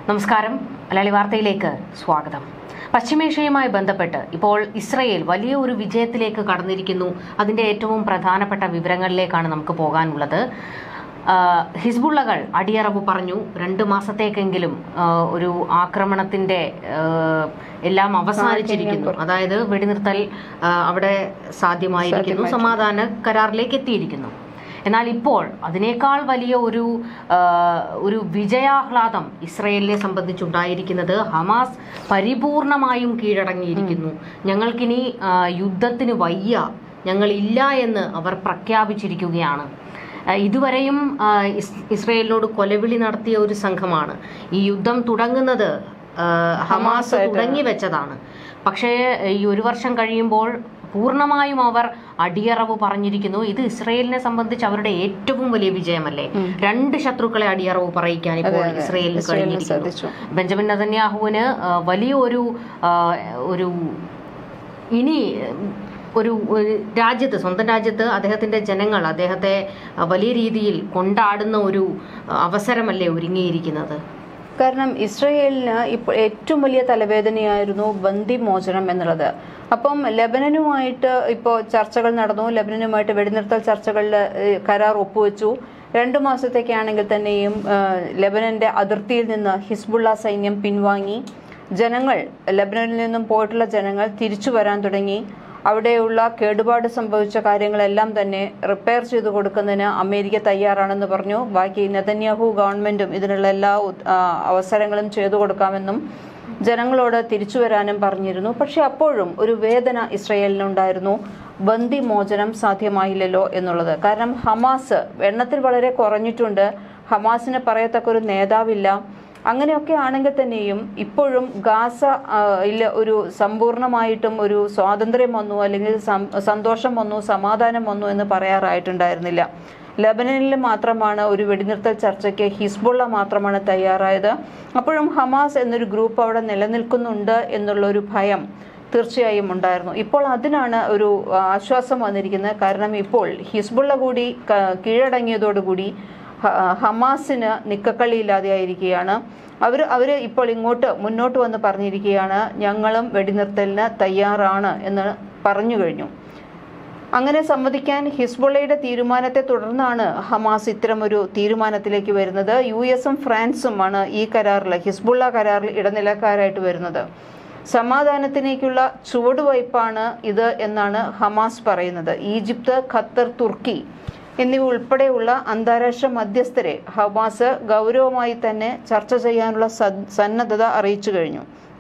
നമസ്കാരം മലയാളി വാർത്തയിലേക്ക് സ്വാഗതം പശ്ചിമേഷ്യയുമായി ബന്ധപ്പെട്ട് ഇപ്പോൾ ഇസ്രയേൽ വലിയ ഒരു വിജയത്തിലേക്ക് കടന്നിരിക്കുന്നു അതിന്റെ ഏറ്റവും പ്രധാനപ്പെട്ട വിവരങ്ങളിലേക്കാണ് നമുക്ക് പോകാനുള്ളത് ആ, ഹിസ്ബുള്ളകൾ അടിയറവ് പറഞ്ഞു രണ്ട് മാസത്തേക്കെങ്കിലും ആ, ഒരു ആക്രമണത്തിന്റെ ആ, എല്ലാം അവസാനിച്ചിരിക്കുന്നു അതായത് വെടിനിർത്തൽ ആ, അവിടെ സാധ്യമായിരിക്കുന്നു സമാധാന കരാറിലേക്ക് എത്തിയിരിക്കുന്നു എന്നാൽ ഇപ്പോൾ അതിനേക്കാൾ വലിയ ഒരു ആ, ഒരു വിജയാഹ്ലാദം ഇസ്രയേലിനെ സംബന്ധിച്ചുണ്ടായിരിക്കുന്നത് ഹമാസ് പരിപൂർണമായും കീഴടങ്ങിയിരിക്കുന്നു ഞങ്ങൾക്കിനി ആ, യുദ്ധത്തിന് വയ്യ ഞങ്ങളില്ല എന്ന് അവർ പ്രഖ്യാപിച്ചിരിക്കുകയാണ് ആ, ഇതുവരെയും ആ, ഇസ്- ഇസ്രയേലിനോട് കൊലവിളി നടത്തിയ ഒരു സംഘമാണ് ഈ യുദ്ധം തുടങ്ങുന്നത് ആ, ഹമാസ് തുടങ്ങി വെച്ചതാണ് പക്ഷേ ഈ ഒരു വർഷം കഴിയുമ്പോൾ പൂർണ്ണമായും അവർ അടിയറവ് പറഞ്ഞിരിക്കുന്നു ഇത് ഇസ്രയേലിനെ സംബന്ധിച്ച് അവരുടെ ഏറ്റവും വലിയ വിജയമല്ലേ രണ്ട് ശത്രുക്കളെ അടിയറവ് പറയിക്കാൻ ഇപ്പോൾ ഇസ്രയേലിന് കഴിഞ്ഞിരിക്കുന്നു ബെഞ്ചമിൻ നതന്യാഹുവിന് ആ, വലിയ ഒരു ആ, ഒരു ഇനി ഒരു ഒരു രാജ്യത്ത് സ്വന്തം രാജ്യത്ത് അദ്ദേഹത്തിന്റെ ജനങ്ങൾ അദ്ദേഹത്തെ ആ, വലിയ രീതിയിൽ കൊണ്ടാടുന്ന ഒരു ആ, അവസരമല്ലേ ഒരുങ്ങിയിരിക്കുന്നത് കാരണം ഇസ്രയേലിന് ഇപ്പോൾ ഏറ്റവും വലിയ തലവേദനയായിരുന്നു ബന്ദി മോചനം എന്നുള്ളത് അപ്പം ലബനനുമായിട്ട് ഇപ്പോൾ ചർച്ചകൾ നടന്നു ലബനനുമായിട്ട് വെടിനിർത്തൽ ചർച്ചകളിൽ ഏഹ്, കരാർ ഒപ്പുവെച്ചു രണ്ടു മാസത്തേക്കാണെങ്കിൽ തന്നെയും ഏഹ്, ലബനന്റെ അതിർത്തിയിൽ നിന്ന് ഹിസ്ബുള്ള സൈന്യം പിൻവാങ്ങി ജനങ്ങൾ ലബനനിൽ നിന്നും പോയിട്ടുള്ള ജനങ്ങൾ തിരിച്ചു വരാൻ തുടങ്ങി അവിടെയുള്ള കേടുപാട് സംഭവിച്ച കാര്യങ്ങളെല്ലാം തന്നെ റിപ്പയർ ചെയ്തു കൊടുക്കുന്നതിന് അമേരിക്ക തയ്യാറാണെന്ന് പറഞ്ഞു ബാക്കി നെതന്യാഹു ഗവൺമെന്റും ഇതിനുള്ള എല്ലാ ഉത്- ആ, അവസരങ്ങളും ചെയ്തു കൊടുക്കാമെന്നും ജനങ്ങളോട് തിരിച്ചു വരാനും പറഞ്ഞിരുന്നു പക്ഷെ അപ്പോഴും ഒരു വേദന ഇസ്രയേലിനുണ്ടായിരുന്നു ബന്ദി മോചനം സാധ്യമായില്ലല്ലോ എന്നുള്ളത് കാരണം ഹമാസ് എണ്ണത്തിൽ വളരെ കുറഞ്ഞിട്ടുണ്ട് ഹമാസിന് പറയത്തക്ക ഒരു നേതാവില്ല അങ്ങനെയൊക്കെ ആണെങ്കിൽ തന്നെയും ഇപ്പോഴും ഗാസ ആ, ഇല്ല ഒരു സമ്പൂർണമായിട്ടും ഒരു സ്വാതന്ത്ര്യം വന്നു അല്ലെങ്കിൽ സം- സന്തോഷം വന്നു സമാധാനം വന്നു എന്ന് പറയാറായിട്ടുണ്ടായിരുന്നില്ല ലബനനിൽ മാത്രമാണ് ഒരു വെടിനിർത്തൽ ചർച്ചയ്ക്ക് ഹിസ്ബുള്ള മാത്രമാണ് തയ്യാറായത് അപ്പോഴും ഹമാസ് എന്നൊരു ഗ്രൂപ്പ് അവിടെ നിലനിൽക്കുന്നുണ്ട് എന്നുള്ള ഒരു ഭയം തീർച്ചയായും ഉണ്ടായിരുന്നു ഇപ്പോൾ അതിനാണ് ഒരു ആശ്വാസം വന്നിരിക്കുന്നത് കാരണം ഇപ്പോൾ ഹിസ്ബുള്ള കൂടി ക- കീഴടങ്ങിയതോടുകൂടി ഹ- ഹമാസിന് നിക്കക്കളിയില്ലാതെയായിരിക്കുകയാണ് അവർ അവർ ഇപ്പോൾ ഇങ്ങോട്ട് മുന്നോട്ട് വന്ന് പറഞ്ഞിരിക്കുകയാണ് ഞങ്ങളും വെടിനിർത്തലിന് തയ്യാറാണ് എന്ന് പറഞ്ഞു കഴിഞ്ഞു അങ്ങനെ സമ്മതിക്കാൻ ഹിസ്ബുള്ളയുടെ തീരുമാനത്തെ തുടർന്നാണ് ഹമാസ് ഇത്തരമൊരു തീരുമാനത്തിലേക്ക് വരുന്നത് യു എസും ഫ്രാൻസുമാണ് ഈ കരാറിൽ ഹിസ്ബുള്ള കരാറിൽ ഇടനിലക്കാരായിട്ട് വരുന്നത് സമാധാനത്തിലേക്കുള്ള ചുവടുവയ്പ്പാണ് ഇത് എന്നാണ് ഹമാസ് പറയുന്നത് ഈജിപ്ത് ഖത്തർ തുർക്കി എന്നിവ ഉൾപ്പെടെയുള്ള അന്താരാഷ്ട്ര മധ്യസ്ഥരെ ഹമാസ് ഗൗരവമായി തന്നെ ചർച്ച ചെയ്യാനുള്ള സദ്- സന്നദ്ധത അറിയിച്ചു കഴിഞ്ഞു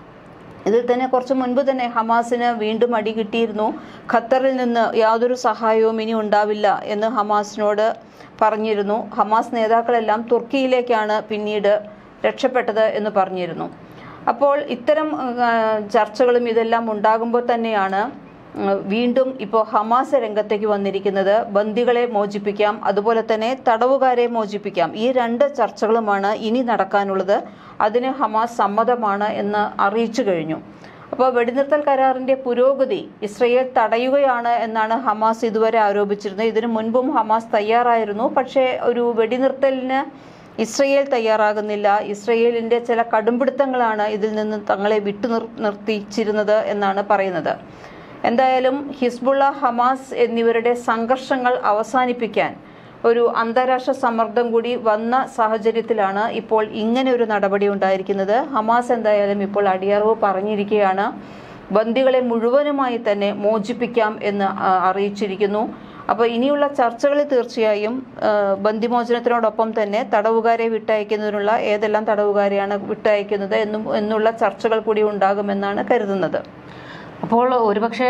ഇതിൽ തന്നെ കുറച്ച് മുൻപ് തന്നെ ഹമാസിന് വീണ്ടും അടി കിട്ടിയിരുന്നു ഖത്തറിൽ നിന്ന് യാതൊരു സഹായവും ഇനി ഉണ്ടാവില്ല എന്ന് ഹമാസിനോട് പറഞ്ഞിരുന്നു ഹമാസ് നേതാക്കളെല്ലാം തുർക്കിയിലേക്കാണ് പിന്നീട് രക്ഷപ്പെട്ടത് എന്ന് പറഞ്ഞിരുന്നു അപ്പോൾ ഇത്തരം ആ, ചർച്ചകളും ഇതെല്ലാം ഉണ്ടാകുമ്പോൾ തന്നെയാണ് ഉം, വീണ്ടും ഇപ്പോൾ ഹമാസ് രംഗത്തേക്ക് വന്നിരിക്കുന്നത് ബന്ദികളെ മോചിപ്പിക്കാം അതുപോലെ തന്നെ തടവുകാരെ മോചിപ്പിക്കാം ഈ രണ്ട് ചർച്ചകളുമാണ് ഇനി നടക്കാനുള്ളത് അതിന് ഹമാസ് സമ്മതമാണ് എന്ന് അറിയിച്ചു കഴിഞ്ഞു അപ്പോൾ വെടിനിർത്തൽ കരാറിന്റെ പുരോഗതി ഇസ്രയേൽ തടയുകയാണ് എന്നാണ് ഹമാസ് ഇതുവരെ ആരോപിച്ചിരുന്നത് ഇതിനു മുൻപും ഹമാസ് തയ്യാറായിരുന്നു പക്ഷേ ഒരു വെടിനിർത്തലിന് ഇസ്രയേൽ തയ്യാറാകുന്നില്ല ഇസ്രയേലിന്റെ ചില കടുംപിടുത്തങ്ങളാണ് ഇതിൽ നിന്ന് തങ്ങളെ വിട്ടു നിർ നിർത്തിച്ചിരുന്നത് എന്നാണ് പറയുന്നത് എന്തായാലും ഹിസ്ബുള്ള ഹമാസ് എന്നിവരുടെ സംഘർഷങ്ങൾ അവസാനിപ്പിക്കാൻ ഒരു അന്താരാഷ്ട്ര സമ്മർദ്ദം കൂടി വന്ന സാഹചര്യത്തിലാണ് ഇപ്പോൾ ഇങ്ങനെ ഒരു നടപടി ഉണ്ടായിരിക്കുന്നത് ഹമാസ് എന്തായാലും ഇപ്പോൾ അടിയറവ് പറഞ്ഞിരിക്കുകയാണ് ബന്ദികളെ മുഴുവനുമായി തന്നെ മോചിപ്പിക്കാം എന്ന് ആ, അറിയിച്ചിരിക്കുന്നു അപ്പോൾ ഇനിയുള്ള ചർച്ചകളിൽ തീർച്ചയായും ആ, ബന്ദിമോചനത്തിനോടൊപ്പം തന്നെ തടവുകാരെ വിട്ടയക്കുന്നതിനുള്ള ഏതെല്ലാം തടവുകാരെയാണ് വിട്ടയക്കുന്നത് എന്നും എന്നുള്ള ചർച്ചകൾ കൂടി ഉണ്ടാകുമെന്നാണ് കരുതുന്നത് അപ്പോൾ ഒരുപക്ഷെ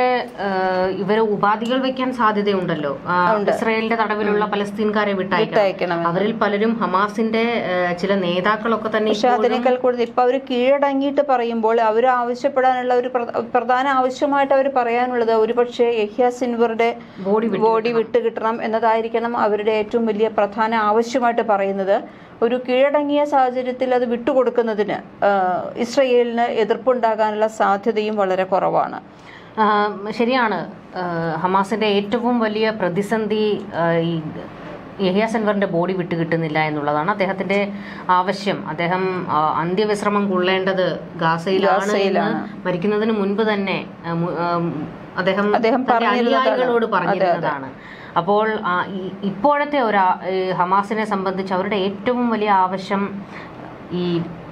ഇവര് ഉപാധികൾ വെക്കാൻ സാധ്യതയുണ്ടല്ലോ ആ, ഇസ്രയേലിന്റെ തടവിലുള്ള പലസ്തീൻകാരെ വിട്ടയക്കണം വിട്ടയക്കണമെന്ന്. അവരിൽ പലരും ഹമാസിന്റെ ആ, ചില നേതാക്കളൊക്കെ തന്നെ പക്ഷെ അതിനേക്കാൾ കൂടുതൽ ഇപ്പൊ അവർ കീഴടങ്ങിയിട്ട് പറയുമ്പോൾ അവർ ആവശ്യപ്പെടാനുള്ള ഒരു പ്ര- പ്രധാന ആവശ്യമായിട്ട് അവർ പറയാനുള്ളത് ഒരുപക്ഷെ യഹ്യ സിൻവറുടെ ബോഡി ബോഡി വിട്ട് കിട്ടണം എന്നതായിരിക്കണം അവരുടെ ഏറ്റവും വലിയ പ്രധാന ആവശ്യമായിട്ട് പറയുന്നത് ഒരു കീഴടങ്ങിയ സാഹചര്യത്തിൽ അത് വിട്ടുകൊടുക്കുന്നതിന് ആ, ഇസ്രയേലിന് എതിർപ്പുണ്ടാകാനുള്ള സാധ്യതയും വളരെ കുറവാണ് ആ, ശരിയാണ് ആ, ഹമാസിന്റെ ഏറ്റവും വലിയ പ്രതിസന്ധി ആ, ഈ യഹിയ സെൻവറിന്റെ ബോഡി വിട്ടുകിട്ടുന്നില്ല എന്നുള്ളതാണ് അദ്ദേഹത്തിന്റെ ആവശ്യം അദ്ദേഹം ആ, അന്ത്യവിശ്രമം കൊള്ളേണ്ടത് ഗാസയിലാണ് എന്ന് മരിക്കുന്നതിന് മുൻപ് തന്നെ ആ, മു- ആ, അദ്ദേഹം അദ്ദേഹം തന്റെ പറഞ്ഞിരുന്നതാണ്. അനുയായികളോട് പറഞ്ഞിരുന്നതാണ് അപ്പോൾ ആ, ഈ- ഇപ്പോഴത്തെ ഒരു ആ- ഈ ഹമാസിനെ സംബന്ധിച്ച് അവരുടെ ഏറ്റവും വലിയ ആവശ്യം ഈ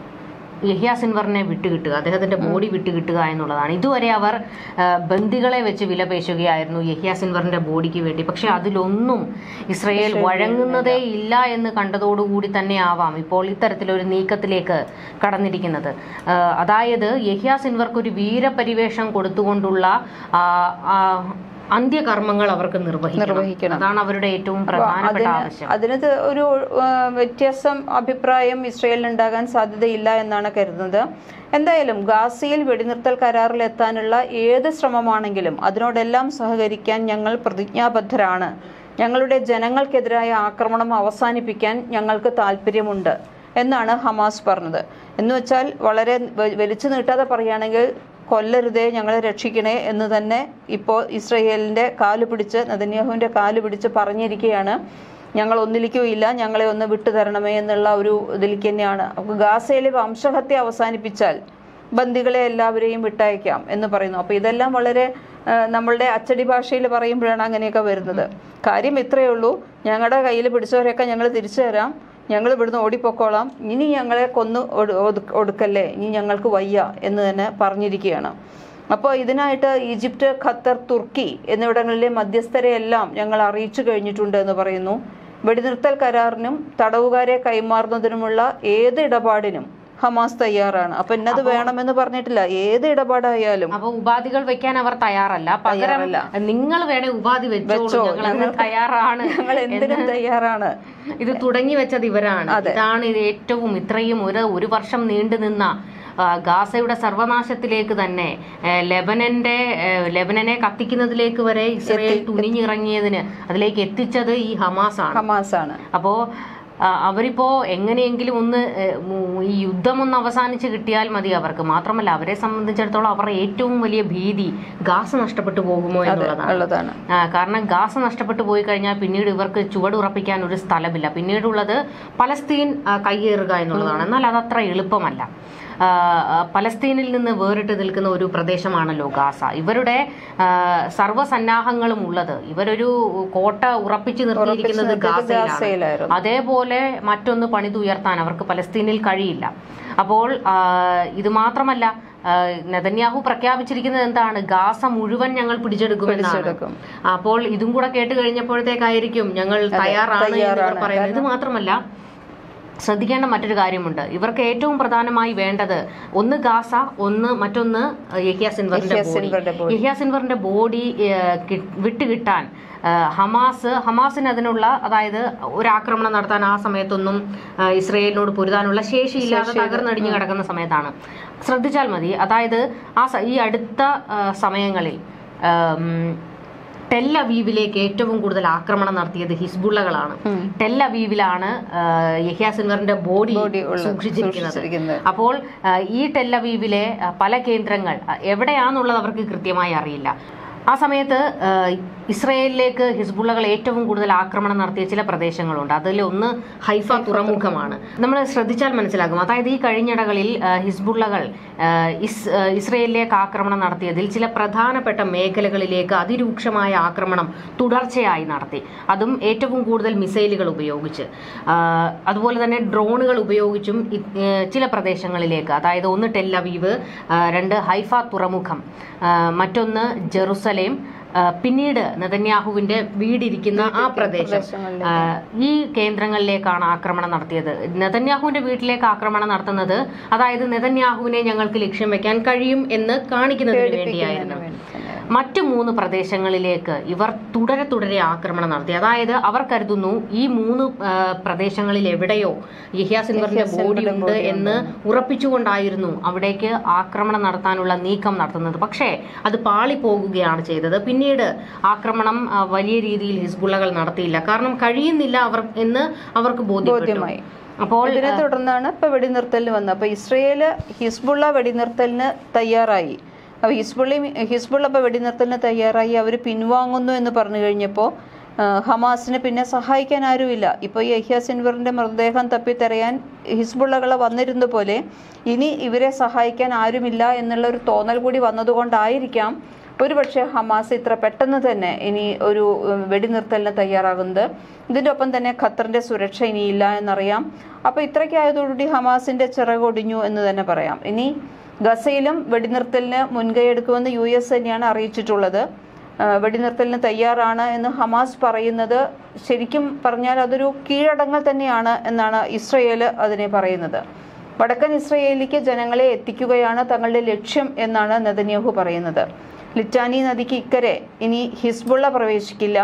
യഹിയ സിൻവറിനെ വിട്ടുകിട്ടുക അദ്ദേഹത്തിന്റെ ബോഡി വിട്ടുകിട്ടുക എന്നുള്ളതാണ് ഇതുവരെ അവർ ആ, ബന്ദികളെ വെച്ച് വിലപേശുകയായിരുന്നു യഹിയ സിൻവറിന്റെ ബോഡിക്ക് വേണ്ടി പക്ഷെ അതിലൊന്നും ഇസ്രയേൽ വഴങ്ങുന്നതേ ഇല്ല എന്ന് കണ്ടതോടുകൂടി തന്നെ ആവാം ഇപ്പോൾ ഇത്തരത്തിലൊരു നീക്കത്തിലേക്ക് കടന്നിരിക്കുന്നത് ആ, അതായത് യഹിയ സിൻവർക്ക് ഒരു വീരപരിവേഷം കൊടുത്തുകൊണ്ടുള്ള ആ, ആ, അന്ത്യകർമ്മങ്ങൾ അവർക്ക് നിർവഹിക്കണം നിർവഹിക്കണം. അതാണ് അവരുടെ ഏറ്റവും പ്രധാനപ്പെട്ട അതിന് ആവശ്യം അതിനകത്ത് ഒരു ആ, വ്യത്യാസം അഭിപ്രായം ഇസ്രയേലിന് ഉണ്ടാകാൻ സാധ്യതയില്ല എന്നാണ് കരുതുന്നത് എന്തായാലും ഗാസയിൽ വെടിനിർത്തൽ കരാറിൽ എത്താനുള്ള ഏത് ശ്രമമാണെങ്കിലും അതിനോടെല്ലാം സഹകരിക്കാൻ ഞങ്ങൾ പ്രതിജ്ഞാബദ്ധരാണ് ഞങ്ങളുടെ ജനങ്ങൾക്കെതിരായ ആക്രമണം അവസാനിപ്പിക്കാൻ ഞങ്ങൾക്ക് താല്പര്യമുണ്ട് എന്നാണ് ഹമാസ് പറഞ്ഞത് എന്ന് വെച്ചാൽ വളരെ വ- വലിച്ചു നീട്ടാതെ പറയുകയാണെങ്കിൽ കൊല്ലരുതേ ഞങ്ങളെ രക്ഷിക്കണേ എന്ന് തന്നെ ഇപ്പോൾ ഇസ്രയേലിന്റെ കാല് പിടിച്ച് നെതന്യാഹുവിന്റെ കാല് പിടിച്ച് പറഞ്ഞിരിക്കുകയാണ് ഞങ്ങൾ ഒന്നിലിക്കുകയില്ല ഞങ്ങളെ ഒന്ന് വിട്ടുതരണമേ എന്നുള്ള ഒരു ഇതിലേക്ക് തന്നെയാണ് അപ്പോൾ ഗാസയിലെ വംശഹത്യ അവസാനിപ്പിച്ചാൽ ബന്ദികളെ എല്ലാവരെയും വിട്ടയക്കാം എന്ന് പറയുന്നു അപ്പോൾ ഇതെല്ലാം വളരെ ആ, നമ്മളുടെ അച്ചടി ഭാഷയിൽ പറയുമ്പോഴാണ് അങ്ങനെയൊക്കെ വരുന്നത് കാര്യം ഇത്രയേ ഉള്ളൂ ഞങ്ങളുടെ കയ്യിൽ പിടിച്ചവരെയൊക്കെ ഞങ്ങൾ തിരിച്ചു തരാം ഞങ്ങൾ ഇവിടുന്ന് ഓടിപ്പോക്കോളാം ഇനി ഞങ്ങളെ കൊന്ന് ഒടു- ഒതു- ഒടുക്കല്ലേ ഇനി ഞങ്ങൾക്ക് വയ്യ എന്ന് തന്നെ പറഞ്ഞിരിക്കുകയാണ് അപ്പോൾ ഇതിനായിട്ട് ഈജിപ്റ്റ് ഖത്തർ തുർക്കി എന്നിവിടങ്ങളിലെ മധ്യസ്ഥരെയെല്ലാം ഞങ്ങൾ അറിയിച്ചു കഴിഞ്ഞിട്ടുണ്ട് എന്ന് പറയുന്നു വെടിനിർത്തൽ കരാറിനും തടവുകാരെ കൈമാറുന്നതിനുമുള്ള ഏത് ഇടപാടിനും ഹമാസ് തയ്യാറാണ് അപ്പൊ ഇന്നത് വേണമെന്ന് പറഞ്ഞിട്ടില്ല ഏത് ഇടപാടായാലും അപ്പൊ ഉപാധികൾ വെക്കാൻ അവർ തയ്യാറല്ല പകരം നിങ്ങൾ വേണേ ഉപാധി വെച്ചോളൂ ഞങ്ങൾ അതിന് തയ്യാറാണ് ഞങ്ങൾ എന്തിനും തയ്യാറാണ് ഇത് തുടങ്ങി വെച്ചത് ഇവരാണ് ഇതാണ് ഇത് ഏറ്റവും ഇത്രയും ഒരു ഒരു വർഷം നീണ്ടു നിന്ന ആ, ഗാസയുടെ സർവനാശത്തിലേക്ക് തന്നെ ഏ, ലെബനന്റെ ഏ, ലെബനനെ കത്തിക്കുന്നതിലേക്ക് വരെ ഇസ്രയേൽ തുനിഞ്ഞിറങ്ങിയതിന് അതിലേക്ക് എത്തിച്ചത് ഈ ഹമാസ് ആണ് ഹമാസ് ആണ് അപ്പോ ആ, അവരിപ്പോ എങ്ങനെയെങ്കിലും ഒന്ന് ഏ, മു- ഈ യുദ്ധം ഒന്ന് അവസാനിച്ച് കിട്ടിയാൽ മതി അവർക്ക് മാത്രമല്ല അവരെ സംബന്ധിച്ചിടത്തോളം അവരുടെ ഏറ്റവും വലിയ ഭീതി ഗാസ് നഷ്ടപ്പെട്ടു പോകുമോ എന്നുള്ളതാണ് ഉള്ളതാണ് ആ, കാരണം ഗാസ നഷ്ടപ്പെട്ടു പോയി കഴിഞ്ഞാൽ പിന്നീട് ഇവർക്ക് ചുവടുറപ്പിക്കാൻ ഒരു സ്ഥലമില്ല പിന്നീടുള്ളത് പലസ്തീൻ ആ, കയ്യേറുക എന്നുള്ളതാണ് എന്നാൽ അതത്ര എളുപ്പമല്ല ആ, ആ, പലസ്തീനിൽ നിന്ന് വേറിട്ട് നിൽക്കുന്ന ഒരു പ്രദേശമാണല്ലോ ഗാസ ഇവരുടെ ആ, സർവ്വസന്നാഹങ്ങളും ഉള്ളത് ഇവരൊരു കോട്ട ഉറപ്പിച്ചു നിർത്തിയിരിക്കുന്നത് ഗാസയിലാണ് ഗാസയിലായിരുന്നു അതേപോലെ മറ്റൊന്ന് പണിതുയർത്താൻ അവർക്ക് പലസ്തീനിൽ കഴിയില്ല അപ്പോൾ ആ, ഇത് മാത്രമല്ല ആ, നെതന്യാഹു പ്രഖ്യാപിച്ചിരിക്കുന്നത് എന്താണ് ഗാസ മുഴുവൻ ഞങ്ങൾ പിടിച്ചെടുക്കുമെന്നാണ് പിടിച്ചെടുക്കും. അപ്പോൾ ഇതും കൂടെ കേട്ട് കഴിഞ്ഞപ്പോഴത്തേക്കായിരിക്കും ഞങ്ങൾ തയ്യാറാണ് എന്ന് ഇവർ പറയുന്നത് ഇത് മാത്രമല്ല ശ്രദ്ധിക്കേണ്ട മറ്റൊരു കാര്യമുണ്ട് ഇവർക്ക് ഏറ്റവും പ്രധാനമായി വേണ്ടത് ഒന്ന് ഗാസ ഒന്ന് മറ്റൊന്ന് യഹിയ സിൻവറിന്റെ ബോഡി സിൻവറിന്റെ യഹിയ സിൻവറിന്റെ ബോഡി ഏഹ്, കി- വിട്ടുകിട്ടാൻ ഏഹ്, ഹമാസ് ഹമാസിന് അതിനുള്ള അതായത് ഒരു ആക്രമണം നടത്താൻ ആ സമയത്തൊന്നും ഏഹ്, ഇസ്രയേലിനോട് പൊരുതാനുള്ള ശേഷിയില്ലാതെ തകർന്നടിഞ്ഞു കിടക്കുന്ന സമയത്താണ് ശ്രദ്ധിച്ചാൽ മതി അതായത് ആ സ- ഈ അടുത്ത ഏഹ്, സമയങ്ങളിൽ ഏം, ടെൽ അവീവിലേക്ക് ഏറ്റവും കൂടുതൽ ആക്രമണം നടത്തിയത് ഹിസ്ബുള്ളകളാണ് ടെൽ അവീവിലാണ് ഏഹ്, യഹ്യ സിൻവറിന്റെ ബോഡി സൂക്ഷിച്ചിരിക്കുന്നത് സൂക്ഷിച്ചിരിക്കുന്നത്. അപ്പോൾ ആ, ഈ ടെല്ലവീവിലെ ആ, പല കേന്ദ്രങ്ങൾ ആ, എവിടെയാണെന്നുള്ളത് അവർക്ക് കൃത്യമായി അറിയില്ല ആ സമയത്ത് ആ, ഇസ്രയേലിലേക്ക് ഹിസ്ബുള്ളകൾ ഏറ്റവും കൂടുതൽ ആക്രമണം നടത്തിയ ചില പ്രദേശങ്ങളുണ്ട് അതിൽ ഒന്ന് ഹൈഫ തുറമുഖമാണ് നമ്മൾ ശ്രദ്ധിച്ചാൽ മനസ്സിലാകും അതായത് ഈ കഴിഞ്ഞിടകളിൽ ആ, ഹിസ്ബുള്ളകൾ ആ, ഇസ് ആ, ഇസ്രയേലിലേക്ക് ആക്രമണം നടത്തിയതിൽ ചില പ്രധാനപ്പെട്ട മേഖലകളിലേക്ക് അതിരൂക്ഷമായ ആക്രമണം തുടർച്ചയായി നടത്തി അതും ഏറ്റവും കൂടുതൽ മിസൈലുകൾ ഉപയോഗിച്ച് ആ, അതുപോലെ തന്നെ ഡ്രോണുകൾ ഉപയോഗിച്ചും ഇ- ഏ, ചില പ്രദേശങ്ങളിലേക്ക് അതായത് ഒന്ന് ടെല്ലവീവ് ആ, രണ്ട് ഹൈഫ തുറമുഖം ആ, മറ്റൊന്ന് ജെറുസലേം ആ, പിന്നീട് നെതന്യാഹുവിന്റെ വീടിരിക്കുന്ന ആ പ്രദേശം ആ, ഈ കേന്ദ്രങ്ങളിലേക്കാണ് ആക്രമണം നടത്തിയത് നെതന്യാഹുവിന്റെ വീട്ടിലേക്ക് ആക്രമണം നടത്തുന്നത് അതായത് നെതന്യാഹുവിനെ ഞങ്ങൾക്ക് ലക്ഷ്യം വെക്കാൻ കഴിയും എന്ന് കാണിക്കുന്നതിന് വേണ്ടിയായിരുന്നു മറ്റു മൂന്ന് പ്രദേശങ്ങളിലേക്ക് ഇവർ തുടരെ തുടരെ ആക്രമണം നടത്തി അതായത് അവർ കരുതുന്നു ഈ മൂന്ന് ആ, പ്രദേശങ്ങളിൽ എവിടെയോ യഹ്യ സിൻവറിന്റെ ബോഡി ഉണ്ട് എന്ന് ഉറപ്പിച്ചുകൊണ്ടായിരുന്നു അവിടേക്ക് ആക്രമണം നടത്താനുള്ള നീക്കം നടത്തുന്നത് പക്ഷേ അത് പാളിപ്പോകുകയാണ് ചെയ്തത് പിന്നീട് ആക്രമണം ആ, വലിയ രീതിയിൽ ഹിസ്ബുള്ളകൾ നടത്തിയില്ല കാരണം കഴിയുന്നില്ല അവർ എന്ന് അവർക്ക് ബോധ്യപ്പെട്ടു ബോധ്യമായി. അപ്പോൾ ഇതിനെ തുടർന്നാണ് ഇപ്പൊ വെടിനിർത്തലിന് വന്നത് അപ്പൊ ഇസ്രയേല് ഹിസ്ബുള്ള വെടിനിർത്തലിന് തയ്യാറായി അപ്പൊ ഹിസ്ബുള്ളി ഹിസ്ബുള്ള ഇപ്പൊ വെടിനിർത്തലിന് തയ്യാറായി അവർ പിൻവാങ്ങുന്നു എന്ന് പറഞ്ഞു കഴിഞ്ഞപ്പോൾ ആ, ഹമാസിന് പിന്നെ സഹായിക്കാൻ ആരുമില്ല ഇപ്പോൾ ഈ യഹ്യ സിൻവറിന്റെ മൃതദേഹം തപ്പിത്തെറിയാൻ ഹിസ്ബുള്ളകളെ വന്നിരുന്ന പോലെ ഇനി ഇവരെ സഹായിക്കാൻ ആരുമില്ല എന്നുള്ള ഒരു തോന്നൽ കൂടി വന്നതുകൊണ്ടായിരിക്കാം ഒരുപക്ഷെ ഹമാസ് ഇത്ര പെട്ടെന്ന് തന്നെ ഇനി ഒരു ഉം, വെടിനിർത്തലിന് തയ്യാറാകുന്നത് ഇതിൻ്റെ ഒപ്പം തന്നെ ഖത്തറിന്റെ സുരക്ഷ ഇനിയില്ല എന്നറിയാം അപ്പോൾ ഇത്രയ്ക്ക് ആയതോടുകൂടി ഹമാസിന്റെ ചിറകൊടിഞ്ഞു എന്ന് തന്നെ പറയാം ഇനി ഗസയിലും വെടിനിർത്തലിന് മുൻകൈ എടുക്കുമെന്ന് യു എസ് തന്നെയാണ് അറിയിച്ചിട്ടുള്ളത് ആ, വെടിനിർത്തലിന് തയ്യാറാണ് എന്ന് ഹമാസ് പറയുന്നത് ശരിക്കും പറഞ്ഞാൽ അതൊരു കീഴടങ്ങൽ തന്നെയാണ് എന്നാണ് ഇസ്രയേൽ അതിനെ പറയുന്നത് വടക്കൻ ഇസ്രയേലിലേക്ക് ജനങ്ങളെ എത്തിക്കുകയാണ് തങ്ങളുടെ ലക്ഷ്യം എന്നാണ് നെതന്യാഹു പറയുന്നത് ലിറ്റാനി നദിക്ക് ഇക്കരെ ഇനി ഹിസ്ബുള്ള പ്രവേശിക്കില്ല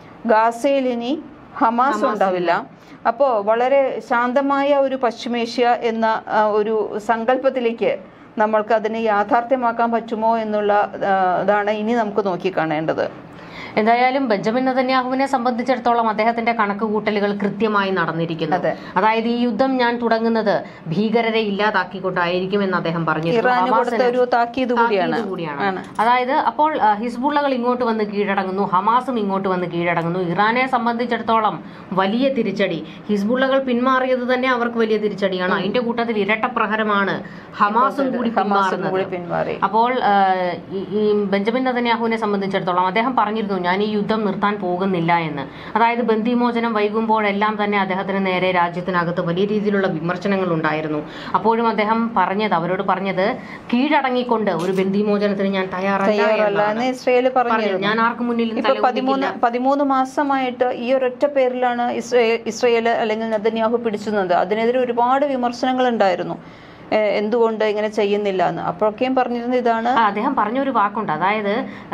ഗാസയിൽ ഇനി ഹമാസ് ഉണ്ടാവില്ല അപ്പോൾ വളരെ ശാന്തമായ ഒരു പശ്ചിമേഷ്യ എന്ന ആ, ഒരു സങ്കല്പത്തിലേക്ക് നമ്മൾക്ക് അതിനെ യാഥാർത്ഥ്യമാക്കാൻ പറ്റുമോ എന്നുള്ള ആ, ഇതാണ് ഇനി നമുക്ക് നോക്കിക്കാണേണ്ടത് എന്തായാലും ബെഞ്ചമിൻ നെതന്യാഹുവിനെ സംബന്ധിച്ചിടത്തോളം അദ്ദേഹത്തിന്റെ കണക്കുകൂട്ടലുകൾ കൃത്യമായി നടന്നിരിക്കുന്നു അതെ. അതായത് ഈ യുദ്ധം ഞാൻ തുടങ്ങുന്നത് ഭീകരരെ ഇല്ലാതാക്കിക്കൊണ്ടായിരിക്കും എന്ന് അദ്ദേഹം പറഞ്ഞിരുന്നു ഇറാന് കൊടുത്ത ഹമാസിന് ഒരു താക്കീത് കൂടിയാണ് താക്കീത് കൂടിയാണ് അതായത് അപ്പോൾ ആ, ഹിസ്ബുള്ളകൾ ഇങ്ങോട്ട് വന്ന് കീഴടങ്ങുന്നു ഹമാസും ഇങ്ങോട്ട് വന്ന് കീഴടങ്ങുന്നു ഇറാനെ സംബന്ധിച്ചിടത്തോളം വലിയ തിരിച്ചടി ഹിസ്ബുള്ളകൾ പിന്മാറിയത് തന്നെ അവർക്ക് വലിയ തിരിച്ചടിയാണ് അതിന്റെ കൂട്ടത്തിൽ ഇരട്ടപ്രഹരമാണ് ഹമാസും കൂടി ഹമാസും കൂടി പിന്മാറുന്നത് പിന്മാറി അപ്പോൾ ആ, ഈ- ഈ ബെഞ്ചമിൻ നെതന്യാഹുവിനെ സംബന്ധിച്ചിടത്തോളം അദ്ദേഹം പറഞ്ഞിരുന്നു ഞാൻ ഈ യുദ്ധം നിർത്താൻ പോകുന്നില്ല എന്ന് അതായത് ബന്ദിമോചനം വൈകുമ്പോഴെല്ലാം തന്നെ അദ്ദേഹത്തിന് നേരെ രാജ്യത്തിനകത്ത് വലിയ രീതിയിലുള്ള വിമർശനങ്ങൾ ഉണ്ടായിരുന്നു അപ്പോഴും അദ്ദേഹം പറഞ്ഞത് അവരോട് പറഞ്ഞത് കീഴടങ്ങിക്കൊണ്ട് ഒരു ബന്ദിമോചനത്തിന് ഞാൻ തയ്യാറല്ല തയ്യാറല്ല എന്നാണ്. എന്ന് ഇസ്രയേൽ പറഞ്ഞത്. പറഞ്ഞിരുന്നു ഞാൻ ആർക്കും മുന്നിലും ഇപ്പൊ തല പതിമൂന്ന് പതിമൂന്ന് മാസമായിട്ട് ഈ ഒരൊറ്റ പേരിലാണ് ഇസ്രയേൽ ഇസ്രയേൽ അല്ലെങ്കിൽ നെതന്യാഹു പിടിച്ചുന്നത് അതിനെതിരെ ഒരുപാട് വിമർശനങ്ങൾ ഉണ്ടായിരുന്നു ഏഹ് എന്തുകൊണ്ട് ഇങ്ങനെ ചെയ്യുന്നില്ല എന്ന് അപ്പോഴൊക്കെയും പറഞ്ഞിരുന്നത് ഇതാണ് ആ, അദ്ദേഹം പറഞ്ഞ ഒരു വാക്കുണ്ട് അതായത്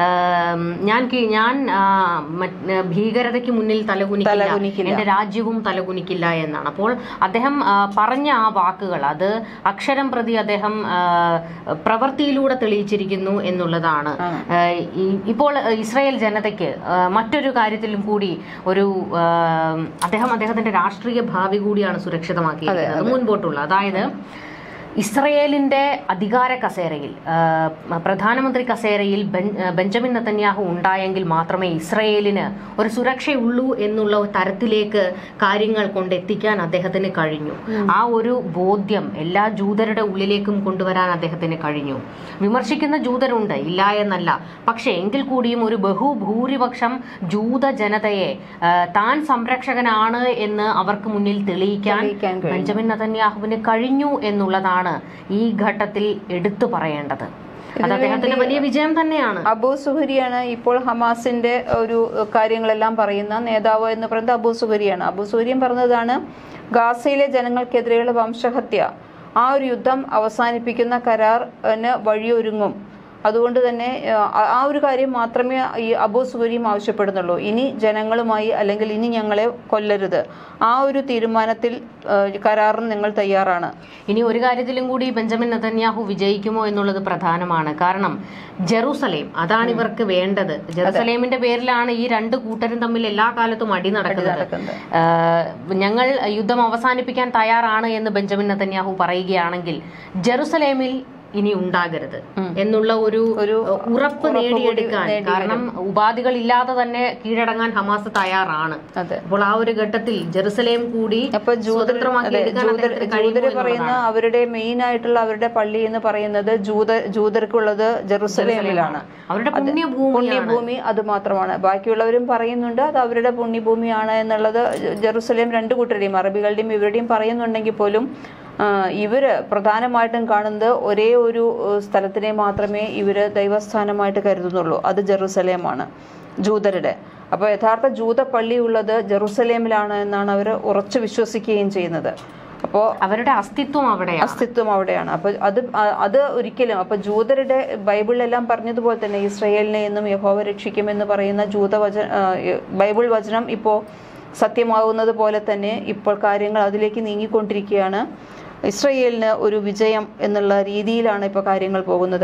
ആം, ഞാൻ കീ- ഞാൻ ആ, മറ്റ് ഭീകരതയ്ക്ക് മുന്നിൽ തലകുനിക്കില്ല തലകുനിക്കില്ല. എന്റെ രാജ്യവും തലകുനിക്കില്ല എന്നാണ് അപ്പോൾ അദ്ദേഹം ആ, പറഞ്ഞ ആ വാക്കുകൾ അത് അക്ഷരം പ്രതി അദ്ദേഹം ആ, പ്രവൃത്തിയിലൂടെ തെളിയിച്ചിരിക്കുന്നു എന്നുള്ളതാണ് ആ, ഈ- ഇപ്പോൾ ഇസ്രായേൽ ജനതയ്ക്ക് ആ, മറ്റൊരു കാര്യത്തിലും കൂടി ഒരു ആ, അദ്ദേഹം അദ്ദേഹത്തിന്റെ രാഷ്ട്രീയ ഭാവി കൂടിയാണ് സുരക്ഷിതമാക്കിയിരിക്കുന്നത് മുൻപോട്ടുള്ള അതായത് ഇസ്രയേലിന്റെ അധികാര കസേരയിൽ ആ, പ്രധാനമന്ത്രി കസേരയിൽ ബെൻ- ആ, ബെഞ്ചമിൻ നെതന്യാഹു ഉണ്ടായെങ്കിൽ മാത്രമേ ഇസ്രയേലിന് ഒരു സുരക്ഷയുള്ളൂ എന്നുള്ള ഒരു തരത്തിലേക്ക് കാര്യങ്ങൾ കൊണ്ടെത്തിക്കാൻ അദ്ദേഹത്തിന് കഴിഞ്ഞു ആ ഒരു ബോധ്യം എല്ലാ ജൂതരുടെ ഉള്ളിലേക്കും കൊണ്ടുവരാൻ അദ്ദേഹത്തിന് കഴിഞ്ഞു വിമർശിക്കുന്ന ജൂതരുണ്ട് ഇല്ല എന്നല്ല പക്ഷേ എങ്കിൽ കൂടിയും ഒരു ബഹുഭൂരിപക്ഷം ജൂത ജനതയെ ആ, താൻ സംരക്ഷകനാണ് എന്ന് അവർക്ക് മുന്നിൽ തെളിയിക്കാൻ തെളിയിക്കാൻ കഴിഞ്ഞു. ബെഞ്ചമിൻ നെതന്യാഹുവിന് കഴിഞ്ഞു എന്നുള്ളതാണ് ഈ ഘട്ടത്തിൽ എടുത്തു പറയേണ്ടത് അത് അദ്ദേഹത്തിന്റെ വലിയ വിജയം തന്നെയാണ് അബൂ സുഹരിയാണ് ഇപ്പോൾ ഹമാസിന്റെ ഒരു കാര്യങ്ങളെല്ലാം പറയുന്ന നേതാവ് എന്ന് പറയുന്നത് അബൂ സുഹരിയാണ് അബൂ സുഹരിയും പറഞ്ഞതാണ് ഗാസയിലെ ജനങ്ങൾക്കെതിരെയുള്ള വംശഹത്യ ആ ഒരു യുദ്ധം അവസാനിപ്പിക്കുന്ന കരാറിന് വഴിയൊരുങ്ങും അതുകൊണ്ട് തന്നെ ആ- ആ ഒരു കാര്യം മാത്രമേ ഈ അബൂ സുഹരിയും ആവശ്യപ്പെടുന്നുള്ളൂ ഇനി ജനങ്ങളുമായി അല്ലെങ്കിൽ ഇനി ഞങ്ങളെ കൊല്ലരുത് ആ ഒരു തീരുമാനത്തിൽ ആ, കരാറിന് നിങ്ങൾ തയ്യാറാണ് ഇനി ഒരു കാര്യത്തിലും കൂടി ബെഞ്ചമിൻ നെതന്യാഹു വിജയിക്കുമോ എന്നുള്ളത് പ്രധാനമാണ് കാരണം ജെറൂസലേം അതാണ് ഇവർക്ക് വേണ്ടത് ജെറൂസലേമിന്റെ പേരിലാണ് ഈ രണ്ട് കൂട്ടരും തമ്മിൽ എല്ലാ കാലത്തും അടി നടക്കുന്നത് നടക്കുന്നത് ആഹ് ഞങ്ങൾ യുദ്ധം അവസാനിപ്പിക്കാൻ തയ്യാറാണ് എന്ന് ബെഞ്ചമിൻ നെതന്യാഹു പറയുകയാണെങ്കിൽ ജെറുസലേമിൽ ഇനി ഉണ്ടാകരുത് എന്നുള്ള ഒരു ഒരു ഉറപ്പ് നേടിയെടുക്കാൻ കാരണം ഉപാധികൾ ഇല്ലാതെ തന്നെ കീഴടങ്ങാൻ ഹമാസ് തയ്യാറാണ് അതെ അപ്പോൾ ആ ഒരു ഘട്ടത്തിൽ ജെറുസലേം കൂടി അപ്പൊ ജൂതർ സ്വതന്ത്രമാക്കി അതെ, എടുക്കാൻ ജൂതർ അദ്ദേഹത്തിന് കഴിയുമോ ജൂതര് എന്നുള്ളതാണ്. പറയുന്ന അവരുടെ മെയിൻ ആയിട്ടുള്ള അവരുടെ പള്ളി എന്ന് പറയുന്നത് ജൂത ജൂതർക്കുള്ളത് ജെറുസലേമിലാണ് അവരുടെ പുണ്യഭൂമിയാണ് പുണ്യഭൂമി അത് മാത്രമാണ് ബാക്കിയുള്ളവരും പറയുന്നുണ്ട് അത് അവരുടെ പുണ്യഭൂമിയാണ് എന്നുള്ളത് ജെ- ജെറുസലേം രണ്ടു കൂട്ടരുടെയും അറബികളുടെയും ഇവരുടെയും പറയുന്നുണ്ടെങ്കിൽ പോലും ആ, ഇവര് പ്രധാനമായിട്ടും കാണുന്നത് ഒരേ ഒരു ഏഹ്, സ്ഥലത്തിനെ മാത്രമേ ഇവര് ദൈവസ്ഥാനമായിട്ട് കരുതുന്നുള്ളൂ അത് ജെറുസലേമാണ് ജൂതരുടെ അപ്പോൾ യഥാർത്ഥ ജൂത പള്ളി ഉള്ളത് ജെറുസലേമിലാണ് എന്നാണ് അവർ ഉറച്ചു വിശ്വസിക്കുകയും ചെയ്യുന്നത് അപ്പോൾ അവരുടെ അസ്തിത്വം അവിടെയാണ് അസ്തിത്വം അവിടെയാണ് അപ്പൊ അത് അ- അത് ഒരിക്കലും അപ്പൊ ജൂതരുടെ ബൈബിളിലെല്ലാം പറഞ്ഞതുപോലെ തന്നെ ഇസ്രയേലിനെ എന്നും യഹോവ രക്ഷിക്കുമെന്ന് പറയുന്ന ജൂതവച ആ, ബൈബിൾ വചനം ഇപ്പോൾ സത്യമാകുന്നത് പോലെ തന്നെ ഇപ്പോൾ കാര്യങ്ങൾ അതിലേക്ക് നീങ്ങിക്കൊണ്ടിരിക്കുകയാണ് ഇസ്രയേലിന് ഒരു വിജയം എന്നുള്ള രീതിയിലാണ് ഇപ്പോൾ കാര്യങ്ങൾ പോകുന്നത്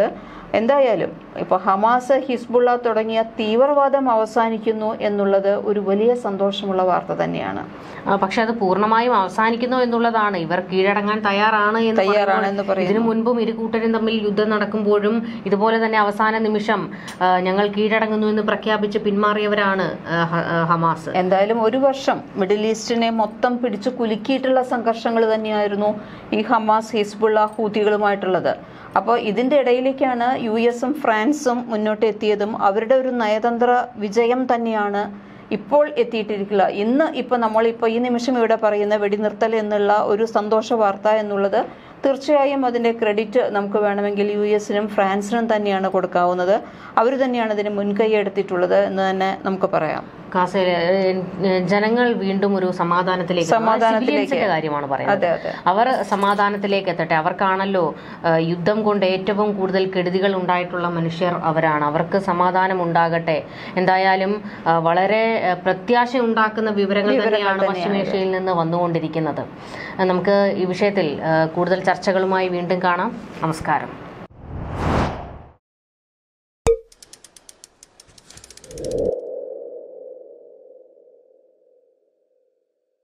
എന്തായാലും ഇപ്പൊ ഹമാസ് ഹിസ്ബുള്ള തുടങ്ങിയ തീവ്രവാദം അവസാനിക്കുന്നു എന്നുള്ളത് ഒരു വലിയ സന്തോഷമുള്ള വാർത്ത തന്നെയാണ് ആ, പക്ഷെ അത് പൂർണ്ണമായും അവസാനിക്കുന്നു എന്നുള്ളതാണ് ഇവർ കീഴടങ്ങാൻ തയ്യാറാണ് എന്ന് തയ്യാറാണെന്ന് പറയുമ്പോൾ ഇതിനു മുൻപും ഇരു കൂട്ടരും തമ്മിൽ യുദ്ധം നടക്കുമ്പോഴും ഇതുപോലെ തന്നെ അവസാന നിമിഷം ആ, ഞങ്ങൾ കീഴടങ്ങുന്നു എന്ന് പ്രഖ്യാപിച്ച് പിന്മാറിയവരാണ് ആ, ഹ- ആ, ഹമാസ് എന്തായാലും ഒരു വർഷം മിഡിൽ ഈസ്റ്റിനെ മൊത്തം പിടിച്ചു കുലുക്കിയിട്ടുള്ള സംഘർഷങ്ങൾ തന്നെയായിരുന്നു ഈ ഹമാസ് ഹിസ്ബുള്ള ഹൂതികളുമായിട്ടുള്ളത് അപ്പോൾ ഇതിന്റെ ഇടയിലേക്കാണ് യു എസും ഫ്രാൻസും മുന്നോട്ട് എത്തിയതും അവരുടെ ഒരു നയതന്ത്ര വിജയം തന്നെയാണ് ഇപ്പോൾ എത്തിയിട്ടിരിക്കുക ഇന്ന് ഇപ്പൊ നമ്മളിപ്പോൾ ഈ നിമിഷം ഇവിടെ പറയുന്ന വെടിനിർത്തൽ എന്നുള്ള ഒരു സന്തോഷ വാർത്ത എന്നുള്ളത് തീർച്ചയായും അതിന്റെ ക്രെഡിറ്റ് നമുക്ക് വേണമെങ്കിൽ യു എസിനും ഫ്രാൻസിനും തന്നെയാണ് കൊടുക്കാവുന്നത് അവർ തന്നെയാണ് ഇതിന് മുൻകൈ എടുത്തിട്ടുള്ളത് എന്ന് തന്നെ നമുക്ക് പറയാം കാസയിലെ ഏഹ്, ജനങ്ങൾ വീണ്ടും ഒരു സമാധാനത്തിലേക്ക് സമാധാനത്തിലേക്ക്. സിവിലിയൻസിന്റെ കാര്യമാണ് പറയുന്നത് അതെ അതെ അവർ സമാധാനത്തിലേക്ക് എത്തട്ടെ അവർക്കാണല്ലോ ആ, യുദ്ധം കൊണ്ട് ഏറ്റവും കൂടുതൽ കെടുതികൾ ഉണ്ടായിട്ടുള്ള മനുഷ്യർ അവരാണ് അവർക്ക് സമാധാനം ഉണ്ടാകട്ടെ എന്തായാലും ആ, വളരെ ആ, പ്രത്യാശ ഉണ്ടാക്കുന്ന വിവരങ്ങൾ തന്നെയാണ് പശ്ചിമേഷ്യയിൽ നിന്ന് വന്നുകൊണ്ടിരിക്കുന്നത് ആ, നമുക്ക് ഈ വിഷയത്തിൽ ആ, കൂടുതൽ ചർച്ചകളുമായി വീണ്ടും കാണാം നമസ്കാരം